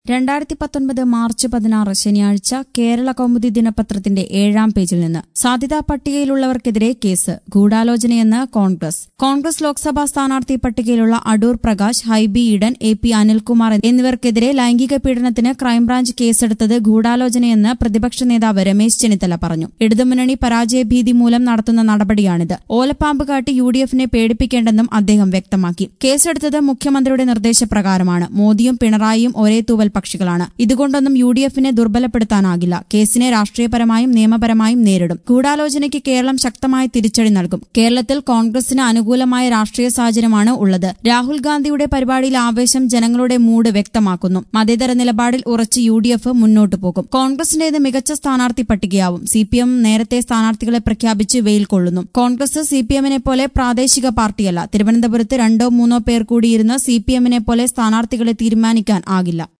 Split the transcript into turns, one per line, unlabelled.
രണ്ടായിരത്തി പത്തൊൻപത് മാർച്ച് പതിനാറ് ശനിയാഴ്ച കേരള കൗമുദി ദിനപത്രത്തിന്റെ ഏഴാം പേജിൽ നിന്ന് സാധ്യതാ പട്ടികയിലുള്ളവർക്കെതിരെ കേസ് ഗൂഢാലോചനയെന്ന് കോൺഗ്രസ് കോൺഗ്രസ് ലോക്സഭാ സ്ഥാനാർത്ഥി പട്ടികയിലുള്ള അടൂർ പ്രകാശ് ഹൈബി ഈഡൻ എ പി അനിൽകുമാർ എന്നിവർക്കെതിരെ ലൈംഗിക പീഡനത്തിന് ക്രൈംബ്രാഞ്ച് കേസെടുത്തത് ഗൂഢാലോചനയെന്ന് പ്രതിപക്ഷ നേതാവ് രമേശ് ചെന്നിത്തല പറഞ്ഞു ഇടതുമുന്നണി പരാജയഭീതി മൂലം നടത്തുന്ന നടപടിയാണിത് ഓലപ്പാമ്പ് കാട്ടി യു ഡി എഫിനെ പേടിപ്പിക്കേണ്ടെന്നും അദ്ദേഹം വ്യക്തമാക്കി കേസെടുത്തത് മുഖ്യമന്ത്രിയുടെ നിർദ്ദേശപ്രകാരമാണ് മോദിയും പിണറായിയും ഒരേ തൂവൽ പക്ഷികളാണ് ഇതുകൊണ്ടൊന്നും യു ഡി എഫിനെ ദുർബലപ്പെടുത്താനാകില്ല കേസിനെ രാഷ്ട്രീയപരമായും നിയമപരമായും നേരിടും ഗൂഢാലോചനയ്ക്ക് കേരളം ശക്തമായ തിരിച്ചടി നൽകും കേരളത്തിൽ കോൺഗ്രസിന് അനുകൂലമായ രാഷ്ട്രീയ സാഹചര്യമാണ് ഉള്ളത് രാഹുൽ ഗാന്ധിയുടെ പരിപാടിയിൽ ആവേശം ജനങ്ങളുടെ മൂഡ് വ്യക്തമാക്കുന്നു മതേതര നിലപാടിൽ ഉറച്ച് യു ഡി എഫ് മുന്നോട്ടു പോകും കോൺഗ്രസിന്റേത് മികച്ച സ്ഥാനാർത്ഥി പട്ടികയാവും സി പി എം നേരത്തെ സ്ഥാനാർത്ഥികളെ പ്രഖ്യാപിച്ച് വെയിൽ കൊള്ളുന്നു കോൺഗ്രസ് സി പി എമ്മിനെ പോലെ പ്രാദേശിക പാർട്ടിയല്ല തിരുവനന്തപുരത്ത് രണ്ടോ മൂന്നോ പേർ കൂടിയിരുന്ന് സി പി എമ്മിനെ പോലെ സ്ഥാനാർത്ഥികളെ തീരുമാനിക്കാൻ ആകില്ല